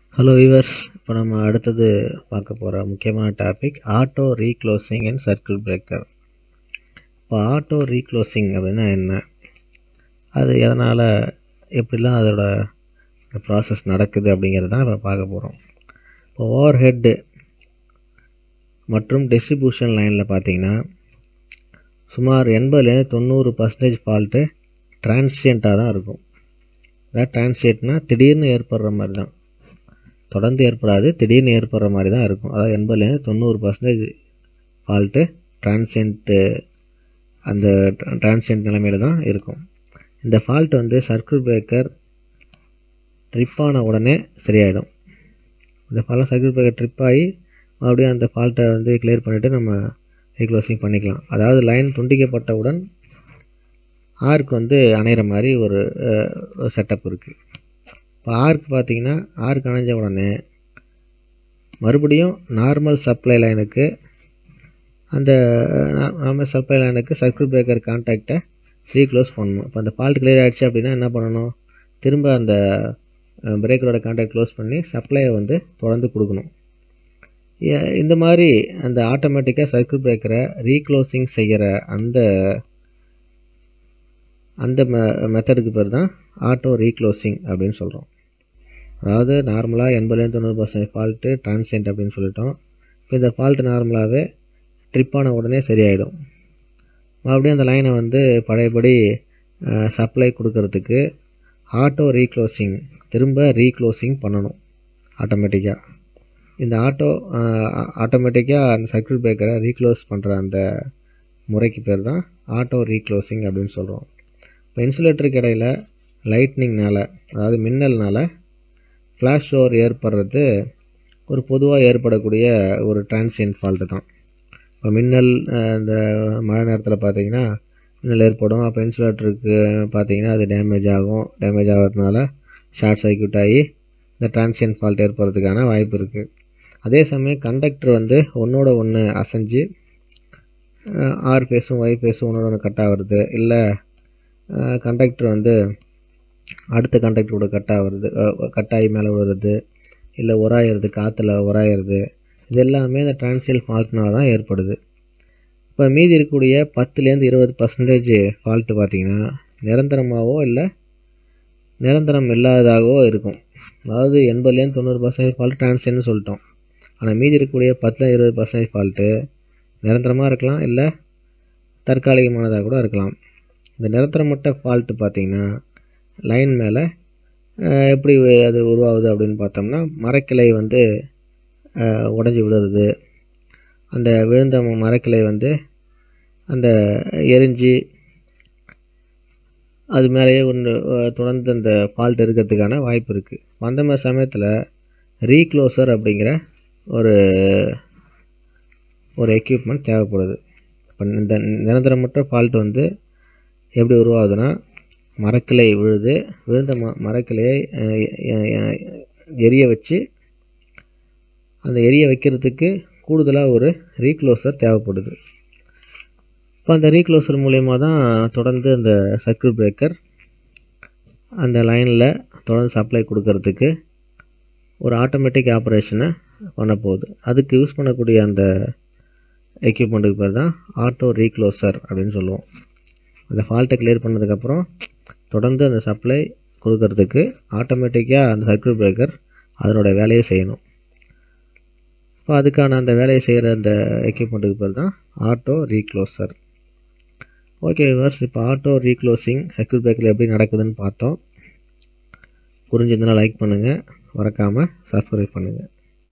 hello viewers இப்போ நம்ம அடுத்தது பார்க்க போகிற முக்கியமான topic auto reclosing and circuit breaker இப்போ ஆட்டோ ரீக்ளோசிங் அப்படின்னா என்ன அது எதனால் எப்படிலாம் அதோட ப்ராசஸ் நடக்குது அப்படிங்கிறது தான் இப்போ பார்க்க போகிறோம் இப்போ ஓவர் ஹெட்டு மற்றும் டிஸ்ட்ரிபியூஷன் லைனில் பார்த்தீங்கன்னா சுமார் எண்பதுலேருந்து தொண்ணூறு பர்சன்டேஜ் ஃபால்ட்டு டிரான்சியண்ட்டாக தான் இருக்கும் அதாவது டிரான்சியன்ட்னா திடீர்னு ஏற்படுற மாதிரி தான் தொடர்ந்து ஏற்படாது திடீர்னு ஏற்படுற மாதிரி தான் இருக்கும் அதாவது எண்பதுலேருந்து தொண்ணூறு பர்சன்டேஜ் ஃபால்ட்டு டிரான்சியன்ட்டு அந்த டிரான்சியன்ட் நிலைமையில் தான் இருக்கும் இந்த ஃபால்ட் வந்து சர்க்கிள் பிரேக்கர் ட்ரிப் ஆன உடனே சரியாயிடும் இந்த ஃபால்ட் சர்க்கிள் பிரேக்கர் ட்ரிப் ஆகி மறுபடியும் அந்த ஃபால்ட்டை வந்து கிளியர் பண்ணிவிட்டு நம்ம ரீக்ளோசிங் பண்ணிக்கலாம் அதாவது லைன் துண்டிக்கப்பட்டவுடன் ஆர்க் வந்து அணையிற மாதிரி ஒரு செட்டப் இருக்குது இப்போ ஆர்க் பார்த்தீங்கன்னா ஆர்க் அணைஞ்ச உடனே மறுபடியும் நார்மல் சப்ளை லைனுக்கு அந்த நார்மல் சப்ளை லைனுக்கு சர்க்கிள் பிரேக்கர் கான்டாக்டை ரீக்ளோஸ் பண்ணணும் இப்போ அந்த ஃபால்ட் கிளியர் ஆகிடுச்சு அப்படின்னா என்ன பண்ணணும் திரும்ப அந்த பிரேக்கரோட கான்டாக்ட் க்ளோஸ் பண்ணி சப்ளையை வந்து தொடர்ந்து கொடுக்கணும் இந்த மாதிரி அந்த ஆட்டோமேட்டிக்காக சர்க்கிள் பிரேக்கரை ரீக்ளோசிங் செய்கிற அந்த அந்த மெ மெத்தடுக்கு பேர் தான் ஆட்டோ ரீக்ளோசிங் அப்படின்னு சொல்கிறோம் அதாவது நார்மலாக எண்பதுலேருந்து தொண்ணூறு பர்சன்ட் ஃபால்ட்டு டிரான்சியன்ட் அப்படின்னு சொல்லிட்டோம் இப்போ இந்த ஃபால்ட்டு நார்மலாகவே ட்ரிப் ஆன உடனே சரியாயிடும் மறுபடியும் அந்த லைனை வந்து பழையபடி சப்ளை கொடுக்கறதுக்கு ஆட்டோ ரீக்ளோசிங் திரும்ப ரீக்ளோசிங் பண்ணணும் ஆட்டோமேட்டிக்காக இந்த ஆட்டோ ஆட்டோமேட்டிக்காக அந்த சர்க்கிள் பிரேக்கரை ரீக்ளோஸ் பண்ணுற அந்த முறைக்கு பேர் தான் ஆட்டோ ரீக்ளோசிங் அப்படின்னு சொல்கிறோம் இப்போ இன்சுலேட்டருக்கு இடையில் லைட்னிங்னால் அதாவது மின்னல்னால் ஃப்ளாஷ் ஓவர் ஏற்படுறது ஒரு பொதுவாக ஏற்படக்கூடிய ஒரு டிரான்சியன்ட் ஃபால்ட்டு தான் இப்போ மின்னல் இந்த மழை நேரத்தில் பார்த்தீங்கன்னா மின்னல் ஏற்படும் அப்போ இன்சுலேட்டருக்கு பார்த்தீங்கன்னா அது டேமேஜ் ஆகும் டேமேஜ் ஆகிறதுனால ஷார்ட் சர்க்கியூட் ஆகி இந்த டிரான்சியன்ட் ஃபால்ட் ஏற்படுறதுக்கான வாய்ப்பு இருக்குது அதே சமயம் கண்டக்டர் வந்து ஒன்றோட ஒன்று அசைஞ்சு ஆர் ஃபேஸும் ஒய் ஃபேஸும் ஒன்றோட ஒன்று கட் ஆகிறது இல்லை கண்டக்டர் வந்து அடுத்த கண்டக்டரோட கட் ஆகிறது கட்டாகி மேலே விழுறது இல்லை உராயிறது காற்றுல உராயிறது இது எல்லாமே இந்த டிரான்சியல் ஃபால்ட்னால தான் ஏற்படுது இப்போ மீதி இருக்கக்கூடிய பத்துலேருந்து இருபது பர்சன்டேஜ் ஃபால்ட்டு பார்த்திங்கன்னா நிரந்தரமாகவோ இல்லை நிரந்தரம் இல்லாததாகவோ இருக்கும் அதாவது எண்பதுலேருந்து தொண்ணூறு பர்சன்டேஜ் ஃபால்ட் டிரான்சியன்னு சொல்லிட்டோம் ஆனால் மீதி இருக்கக்கூடிய பத்தில் இருபது பர்சன்டேஜ் ஃபால்ட்டு நிரந்தரமாக இருக்கலாம் இல்லை தற்காலிகமானதாக கூட இருக்கலாம் இந்த நிரந்தரமட்ட ஃபால்ட்டு பார்த்திங்கன்னா லைன் மேலே எப்படி அது உருவாகுது அப்படின்னு பார்த்தோம்னா மரக்கிளை வந்து உடஞ்சி விழுறது அந்த விழுந்த மரக்கிளை வந்து அந்த எரிஞ்சு அது மேலேயே ஒன்று தொடர்ந்து அந்த ஃபால்ட் இருக்கிறதுக்கான வாய்ப்பு இருக்குது அந்த மாதிரி சமயத்தில் ரீக்ளோசர் அப்படிங்கிற ஒரு ஒரு எக்யூப்மெண்ட் தேவைப்படுது இப்போ இந்த நிரந்தரமற்ற ஃபால்ட் வந்து எப்படி உருவாகுதுன்னா மரக்கிளை விழுது விழுந்த ம மரக்கிளையை எரிய வச்சு அந்த எரிய வைக்கிறதுக்கு கூடுதலாக ஒரு ரீக்ளோசர் தேவைப்படுது இப்போ அந்த ரீக்ளோசர் மூலயமா தான் தொடர்ந்து அந்த சர்க்கிள் பிரேக்கர் அந்த லைனில் தொடர்ந்து சப்ளை கொடுக்கறதுக்கு ஒரு ஆட்டோமேட்டிக் ஆப்ரேஷனை பண்ண போகுது அதுக்கு யூஸ் பண்ணக்கூடிய அந்த எக்யூப்மெண்ட்டுக்கு பேர் தான் ஆட்டோ ரீக்ளோசர் அப்படின்னு சொல்லுவோம் அந்த ஃபால்ட்டை கிளியர் பண்ணதுக்கப்புறம் தொடர்ந்து அந்த சப்ளை கொடுக்கறதுக்கு ஆட்டோமேட்டிக்காக அந்த சர்க்கிள் பிரேக்கர் அதனோட வேலையை செய்யணும் இப்போ அதுக்கான அந்த வேலையை செய்கிற அந்த எக்யூப்மெண்ட்டுக்கு பேர் தான் ஆட்டோ ரீக்ளோசர் ஓகே விவர்ஸ் இப்போ ஆட்டோ ரீக்ளோசிங் சர்க்கிள் பிரேக்கரில் எப்படி நடக்குதுன்னு பார்த்தோம் புரிஞ்சிருந்தனா லைக் பண்ணுங்கள் மறக்காமல் சப்ஸ்கிரைப் பண்ணுங்கள்